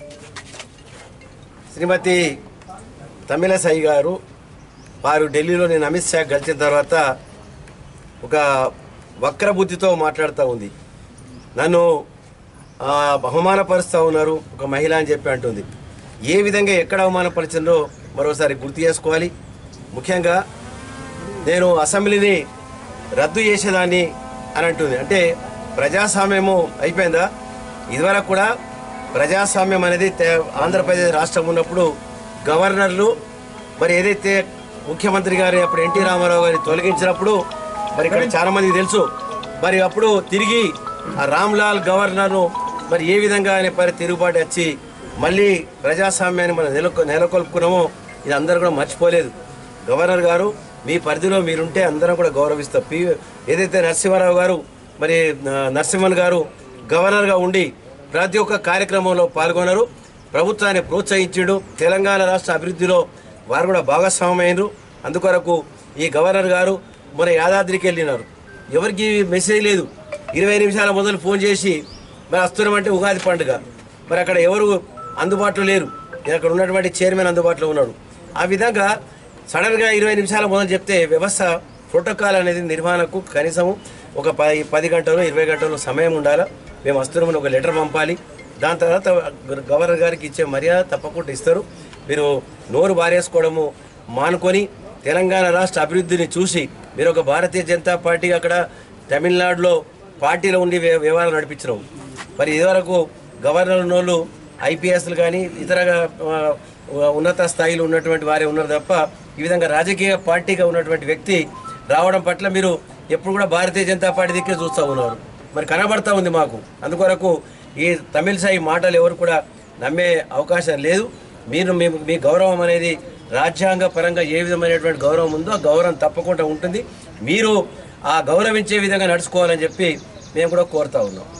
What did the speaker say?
శ్రీమతి తమిళసాయి గారు వారు ఢిల్లీలో నేను అమిత్ షా కలిసిన తర్వాత ఒక వక్రబుద్ధితో మాట్లాడుతూ ఉంది నన్ను ఆ, అవమానపరుస్తూ ఉన్నారు ఒక మహిళ అని చెప్పి అంటుంది ఏ విధంగా ఎక్కడ అవమానపరిచిందో మరోసారి గుర్తు చేసుకోవాలి ముఖ్యంగా నేను అసెంబ్లీని రద్దు చేసేదాన్ని అని అంటుంది అంటే ప్రజాస్వామ్యము అయిపోయిందా ఇదివరకు కూడా ప్రజాస్వామ్యం అనేది తే- ఆంధ్రప్రదేశ్ రాష్ట్రం ఉన్నప్పుడు గవర్నర్లు మరి ఏదైతే ముఖ్యమంత్రి గారి అప్పుడు ఎన్టీ రామారావు గారిని తొలగించినప్పుడు మరి ఇక్కడ చాలా మందికి తెలుసు మరి అప్పుడు తిరిగి ఆ రామ్లాల్ గవర్నర్ను మరి ఏ విధంగా ఆయన పరి తిరుగుబాటు వచ్చి మళ్ళీ ప్రజాస్వామ్యాన్ని మనం నెలకొ నెలకొల్పుకున్నామో ఇది అందరూ కూడా మర్చిపోలేదు గవర్నర్ గారు మీ పరిధిలో మీరుంటే అందరం కూడా గౌరవిస్తాం పి ఏదైతే నరసింహారావు గారు మరి ఆ, నరసింహన్ గారు గవర్నర్గా ఉండి ప్రతి ఒక్క కార్యక్రమంలో పాల్గొన్నారు ప్రభుత్వాన్ని ప్రోత్సహించాడు తెలంగాణ రాష్ట్ర అభివృద్ధిలో వారు కూడా భాగస్వామ్యమైనరు అందుకొరకు ఈ గవర్నర్ గారు మన యాదాద్రికి వెళ్ళినారు ఎవరికి మెసేజ్ లేదు ఇరవై నిమిషాల మొదలు ఫోన్ చేసి మరి వస్తున్నామంటే ఉగాది పండుగ మరి అక్కడ ఎవరు అందుబాటులో లేరు అక్కడ ఉన్నటువంటి చైర్మన్ అందుబాటులో ఉన్నాడు ఆ విధంగా సడన్గా ఇరవై నిమిషాల మొదలు చెప్తే వ్యవస్థ ప్రోటోకాల్ అనేది నిర్వహణకు కనీసం ఒక పది పది గంటలు ఇరవై గంటలు సమయం ఉండాలి మేము వస్తున్నామని ఒక లెటర్ పంపాలి దాని తర్వాత గవర్నర్ గారికి ఇచ్చే మర్యాద తప్పకుండా ఇస్తారు మీరు నోరు బారేసుకోవడము మానుకొని తెలంగాణ రాష్ట్ర అభివృద్ధిని చూసి మీరు ఒక భారతీయ జనతా పార్టీ అక్కడ తమిళనాడులో పార్టీలో ఉండి వ్య- వ్యవహారం నడిపించడం మరి ఇదివరకు గవర్నర్ ఉన్నోళ్ళు ఐపీఎస్లు కానీ ఇతర ఆ, ఉన్నత స్థాయిలో ఉన్నటువంటి వారే ఉన్నారు తప్ప ఈ విధంగా రాజకీయ పార్టీగా ఉన్నటువంటి వ్యక్తి రావడం పట్ల మీరు ఎప్పుడు కూడా భారతీయ జనతా పార్టీ దగ్గర చూస్తూ ఉన్నారు మరి కనబడతా ఉంది మాకు అందుకొరకు ఈ తమిళ సాయి మాటలు ఎవరు కూడా నమ్మే అవకాశం లేదు మీరు మీ మీ గౌరవం అనేది రాజ్యాంగ పరంగా ఏ విధమైనటువంటి గౌరవం ఉందో ఆ గౌరవం తప్పకుండా ఉంటుంది మీరు ఆ గౌరవించే విధంగా నడుచుకోవాలని చెప్పి మేము కూడా కోరుతా ఉన్నాం